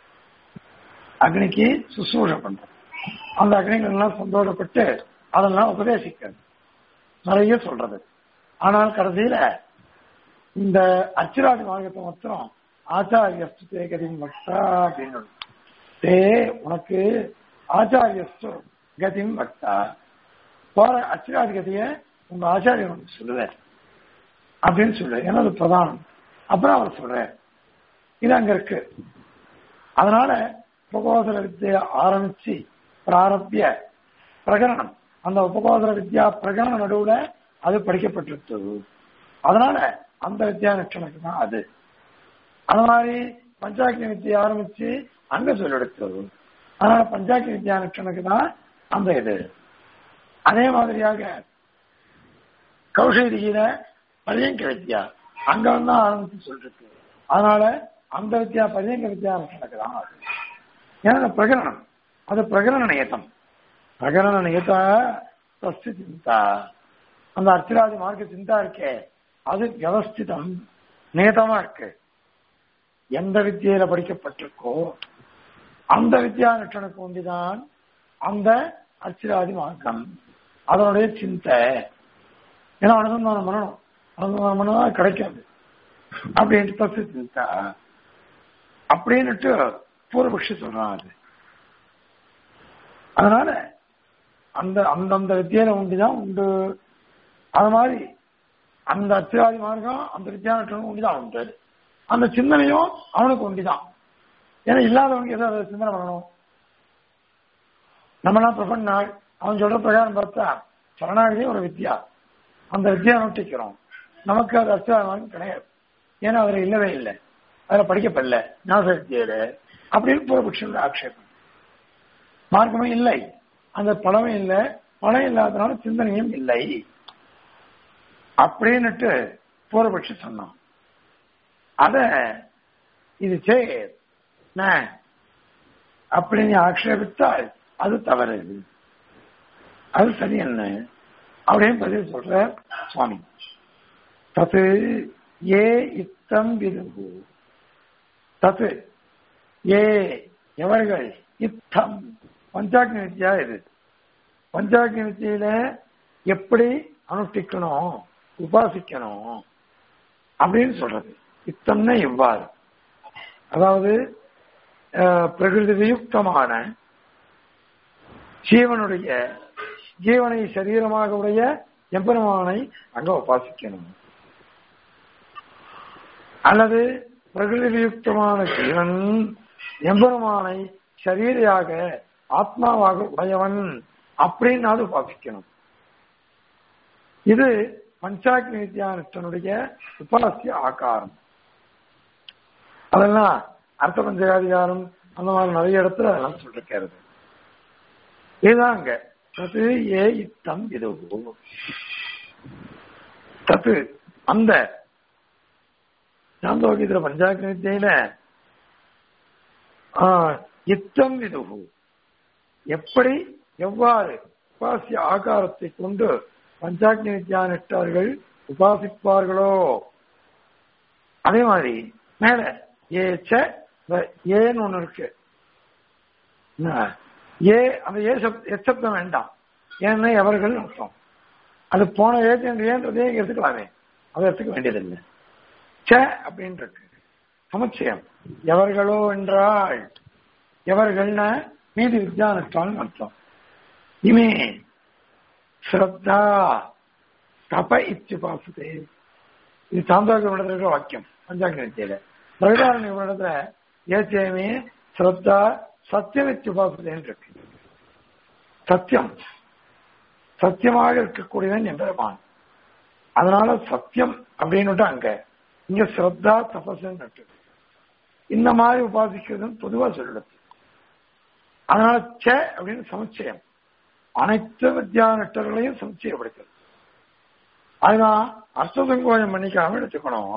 அக்னிக்கு சுசூஷ பண்றது அந்த அக்னிகள்லாம் சந்தோஷப்பட்டு அதெல்லாம் உபதேசிக்கிறது நிறைய சொல்றது ஆனால் கடைசியில இந்த அச்சிராதி மார்க்கத்தை மாத்திரம் ஆச்சாரியஸ்து கதிம் பக்தா அப்படின்னு தே உனக்கு ஆச்சாரியஸ்து கதிம் பக்தா போற அச்சிராதி கதைய உங்க ஆச்சாரியன் உனக்கு சொல்லுவார் அப்படின்னு சொல்லு ஏன்னா அது பிரதானம் அப்புறம் அவர் சொல்ற இது அங்க இருக்கு அதனால உபகோசர வித்தியை ஆரம்பிச்சு பிராரப்பிய பிரகரணம் அந்த உபகோசர வித்யா பிரகரண நடுவுல அது படிக்கப்பட்டிருக்கு அதனால அந்த வித்யா லட்சணக்கு தான் அது அது மாதிரி பஞ்சாக்கி வித்தியை ஆரம்பிச்சு அங்க சொல்லெடுத்து அதனால பஞ்சாக்கி வித்யா லட்சணக்கு தான் அந்த இது அதே மாதிரியாக கௌஷதியில பரியங்க வித்யா அங்க வந்து ஆரம்பிச்சு சொல்லிருக்கு அதனால அந்த வித்யா பரியங்க வித்யா லட்சணக்கு தான் அது ஏன்னா பிரகரணம் அது பிரகரண நியத்தம் பிரகரண நியத தஸ்தி சிந்தா அந்த அர்ச்சராதி மார்க்க சிந்தா இருக்கே அது வியவஸ்திதம் நியதமா இருக்கு எந்த வித்தியில படிக்கப்பட்டிருக்கோ அந்த வித்யா லட்சணுக்கு ஒண்டிதான் அந்த அர்ச்சிராதி மார்க்கம் அதனுடைய சிந்தை ஏன்னா அனுசந்தானம் பண்ணணும் அனுசந்தானம் பண்ணா கிடைக்காது அப்படின்ட்டு தப்பு சிந்தா அப்படின்னுட்டு பூர்வபக்ஷி சொல்றான் அது அதனால அந்த அந்தந்த வித்தியில உண்டுதான் உண்டு அது மாதிரி அந்த அத்தியாதி மார்க்கம் அந்த வித்தியாசம் உண்டுதான் உண்டு அந்த சிந்தனையும் அவனுக்கு உண்டுதான் ஏன்னா இல்லாதவனுக்கு எதை அதை சிந்தனை பண்ணணும் நம்மளாம் பிரபன்னாள் அவன் சொல்ற பிரகாரம் பார்த்தா சரணாகதியே ஒரு வித்யா அந்த வித்யா நோட்டிக்கிறோம் நமக்கு அது அத்தியாயம் கிடையாது ஏன்னா அதில் இல்லவே இல்லை அதில் படிக்கப்படல ஞாபகத்தியில அப்படின்னு பூர்வபக்ஷனுடைய ஆட்சேபம் மார்க்கமும் இல்லை அந்த பழமும் இல்லை பழம் இல்லாதனால சிந்தனையும் இல்லை அப்படின்னுட்டு பூர்வபக்ஷி சொன்னான் அத இது சேர் அப்படின்னு ஆக்ஷேபித்தால் அது தவறு அது சரி என்ன அப்படின்னு பதில் சொல்ற சுவாமி தத்து ஏ இத்தம் விரும்பு தத்து ஏ எவர்கள் இத்தம் பஞ்சாக்னி வித்தியா இது பஞ்சாக்னி வித்தியில எப்படி அனுஷ்டிக்கணும் உபாசிக்கணும் அப்படின்னு சொல்றது இத்தம்னா எவ்வாறு அதாவது பிரகிருதி வியுக்தமான ஜீவனுடைய ஜீவனை சரீரமாக உடைய எம்பெருமானை அங்க உபாசிக்கணும் அல்லது பிரகிருதி வியுக்தமான ஜீவன் எம்பெருமானை சரீரையாக ஆத்மாவாக உடையவன் அப்படின்னு உபாசிக்கணும் இது பஞ்சாக்னி வித்யானுடைய உபாசிய ஆகாரம் அதெல்லாம் அர்த்த பஞ்சகாதிகாரம் அந்த மாதிரி நிறைய இடத்துல அதெல்லாம் சொல்லிருக்கிறது இதுதாங்க தத்து ஏ இத்தம் இது தத்து அந்த சாந்தோகிதர பஞ்சாக்னி வித்தியில இத்தம் விதுகு எப்படி எவ்வாறு உபாசிய ஆகாரத்தை கொண்டு பஞ்சாக்னி வித்யா நெட்டார்கள் உபாசிப்பார்களோ அதே மாதிரி மேல ஏச்ச ஏன்னு ஒண்ணு இருக்கு ஏ அந்த ஏ எச்சப்தம் வேண்டாம் ஏன்னா எவர்கள் அர்த்தம் அது போன ஏஜென்ட் ஏன்றதே எடுத்துக்கலாமே அதை எடுத்துக்க வேண்டியதில்லை ச அப்படின்னு இருக்கு சமுச்சயம் எவர்களோ என்றால் எவர்கள்னா மீதி வித்யானற்றால் அர்த்தம் இமே ஸ்ரத்தா தப இச்சுபாசுதே இது சாந்தோக இருக்கிற வாக்கியம் பஞ்சாங்க நித்தியில பிரகதாரண இடத்துல ஏச்சயமே ஸ்ரத்தா சத்தியம் இச்சுபாசுதேன்னு இருக்கு சத்தியம் சத்தியமாக இருக்கக்கூடியவன் எம்பெருமான் அதனால சத்தியம் அப்படின்னு அங்க இங்க ஸ்ரத்தா தபஸ்ன்னு இருக்கு இந்த மாதிரி உபாசிக்கிறதுன்னு பொதுவா சொல்லுது அதனால ச அப்படின்னு சமுச்சயம் அனைத்து வித்யா நட்டர்களையும் சமுச்சயப்படுத்துறது அதுதான் அர்த்த சங்கோயம் பண்ணிக்காம எடுத்துக்கணும்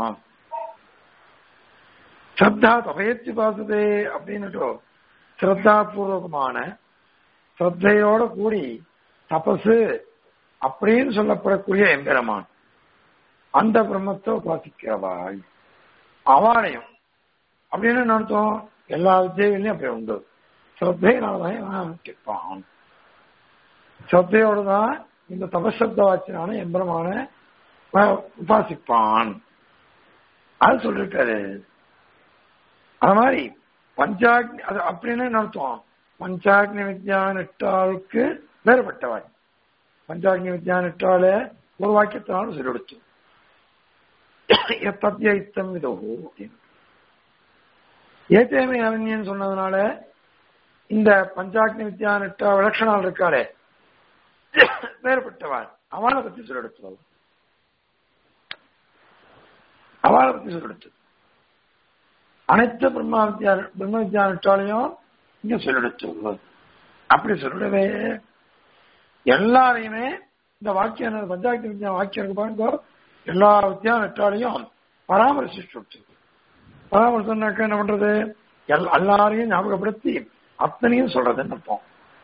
ஸ்ரத்தா தபயத்தி பாசுதே அப்படின்னுட்டு ஸ்ரத்தா பூர்வகமான ஸ்ரத்தையோட கூடி தபசு அப்படின்னு சொல்லப்படக்கூடிய எம்பெருமான் அந்த பிரம்மத்தை உபாசிக்கிறவாள் அவாளையும் அப்படின்னு என்ன அர்த்தம் எல்லா வித்தியகளையும் அப்படி உண்டு ஸ்ரத்தையினால்தான் கேட்பான் ஸ்ரத்தையோடு தான் இந்த தபசப்த வாச்சினான எம்பரமான உபாசிப்பான் அது சொல்லிருக்காரு அது மாதிரி பஞ்சாக்னி அது அப்படின்னு என்ன அர்த்தம் பஞ்சாக்னி வித்யா நெட்டாளுக்கு வேறுபட்டவாள் பஞ்சாக்னி வித்யா நெட்டால ஒரு வாக்கியத்தினாலும் சொல்லெடுத்து தத்தியம் இதோ அப்படின்னு ஏத்தேமே அரண்யன்னு சொன்னதுனால இந்த பஞ்சாக்னி வித்யானிட்ட விலட்சணால் இருக்காளே வேறுபட்டவாள் அவளை பத்தி சொல்லெடுத்து அவளை பத்தி சொல்லெடுத்து அனைத்து பிரம்மா வித்யா பிரம்ம வித்யானிட்டாலையும் இங்க சொல்லெடுத்து அப்படி சொல்லவே எல்லாரையுமே இந்த வாக்கியம் பஞ்சாயத்து வித்யா வாக்கியம் இருக்கு பாருங்க எல்லா வித்யானிட்டாலையும் பராமரிச்சு பராமரிசனாக்க என்ன பண்றது எல்லாரையும் ஞாபகப்படுத்தி அத்தனையும் சொல்றதுன்னு அர்த்தம்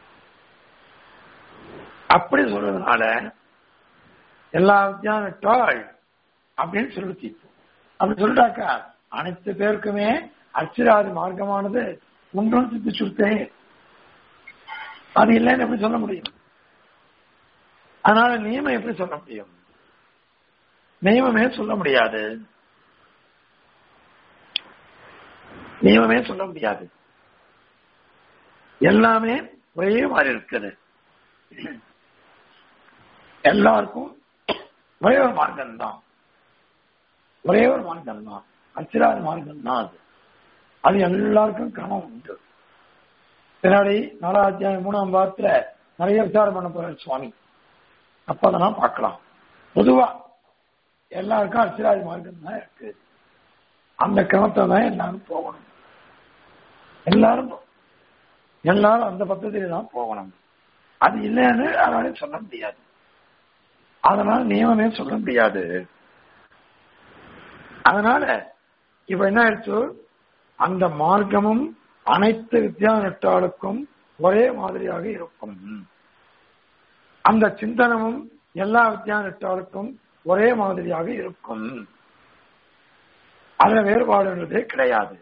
அப்படி சொல்றதுனால எல்லா வித்யானிட்டாள் அப்படின்னு சொல்லிச்சு அப்படி சொல்லிட்டாக்கா அனைத்து பேருக்குமே அச்சிராதி மார்க்கமானது ஒன்றும் சித்தி சுத்தே அது இல்லைன்னு எப்படி சொல்ல முடியும் அதனால நியமம் எப்படி சொல்ல முடியும் நியமமே சொல்ல முடியாது நியமமே சொல்ல முடியாது எல்லாமே ஒரே மாதிரி இருக்குது எல்லாருக்கும் ஒரே ஒரு மார்க்கம் தான் ஒரே ஒரு மார்க்கம் தான் அச்சிராத மார்க்கம் தான் அது அது எல்லாருக்கும் கிரமம் உண்டு பின்னாடி நாலாம் அத்தியாயம் மூணாம் பாகத்துல நிறைய விசாரம் பண்ண போற சுவாமி அப்ப அதெல்லாம் பார்க்கலாம் பொதுவா எல்லாருக்கும் அச்சிராதி மார்க்கம் தான் இருக்கு அந்த கிரமத்தை தான் எல்லாரும் போகணும் எல்லாரும் எல்லாரும் அந்த பద్ధதியில தான் போகணும் அது இல்லைன்னு அதனால சொல்ல முடியாது அதனால நியமமே சொல்ல முடியாது அதனால இப்ப என்ன ஆயிடுச்சு அந்த மார்க்கமும் அனைத்து வித்யாநட்டாளுக்கும் ஒரே மாதிரியாக இருக்கும் அந்த சிந்தனமும் எல்லா வித்யாநட்டாளுக்கும் ஒரே மாதிரியாக இருக்கும் அதுல வேறுபாடுன்றதே கிடையாது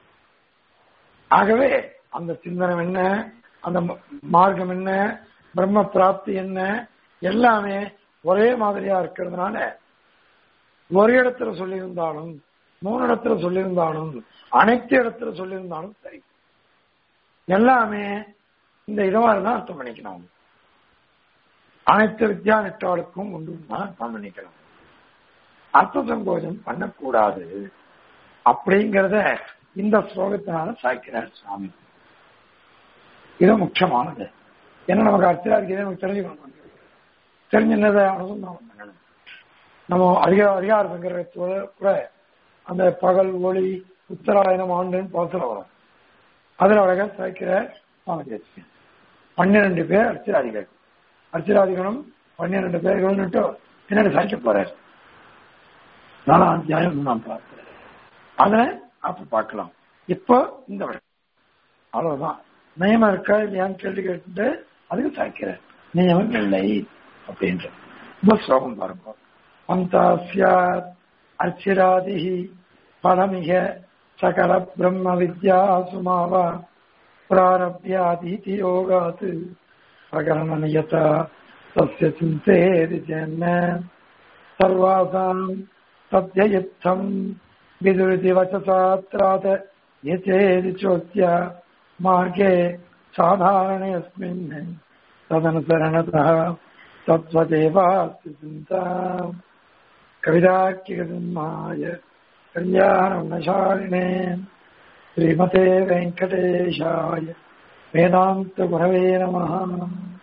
ஆகவே அந்த சிந்தனம் என்ன அந்த மார்க்கம் என்ன பிரம்ம பிராப்தி என்ன எல்லாமே ஒரே மாதிரியா இருக்கிறதுனால ஒரு இடத்துல சொல்லியிருந்தாலும் மூணு இடத்துல சொல்லியிருந்தாலும் அனைத்து இடத்துல சொல்லியிருந்தாலும் சரி எல்லாமே இந்த இதுவாறு தான் அர்த்தம் பண்ணிக்கணும் அனைத்து வித்யானிட்டாளுக்கும் ஒன்று தான் அர்த்தம் பண்ணிக்கணும் அர்த்த சங்கோஜம் பண்ணக்கூடாது அப்படிங்கிறத இந்த ஸ்லோகத்தினால சாய்க்கிறார் சுவாமி இது முக்கியமானது ஏன்னா நமக்கு அர்த்தராதிக்கு நமக்கு தெரிஞ்சுக்கணும் தெரிஞ்சிருந்ததை அனுசந்தானம் பண்ணணும் நம்ம அதிக அதிகார சங்கரத்தோட கூட அந்த பகல் ஒளி உத்தராயணம் ஆண்டுன்னு பாசல வரும் அதுல அழகா சாய்க்கிற சுவாமி பன்னிரண்டு பேர் அர்ச்சராதிகள் அர்ச்சராதிகளும் பன்னிரண்டு பேர்கள்னுட்டு பின்னாடி சாய்க்க போறார் நாலாம் அத்தியாயம் நான் பார்க்கிறேன் அத அப்ப பார்க்கலாம் இப்போ இந்த வருடம் அவ்வளவுதான் நியமம் இருக்கா இல்லையான்னு கேள்வி கேட்டு அதுக்கு சாய்க்கிறேன் நியமம் இல்லை அப்படின்ற இந்த ஸ்லோகம் பாருங்க அந்தாஸ்யாத் அர்ச்சிராதி பலமிக சகல பிரம்ம வித்யா சுமாவா பிராரப்யாதீதி யோகாத் பிரகரண நியதா தஸ்ய சிந்தேதி ஜென்ன சர்வாசாம் தத்யயுத்தம் विदुरिति वचसात्रात् यचेति चोत्य मार्गे साधारणे अस्मिन् तदनुसरणतः तत्त्वदेवास्ति चिन्ता कविदाख्यगसिंहाय कल्याणशालिने श्रीमते वेङ्कटेशाय वेदान्तगुरवे नमः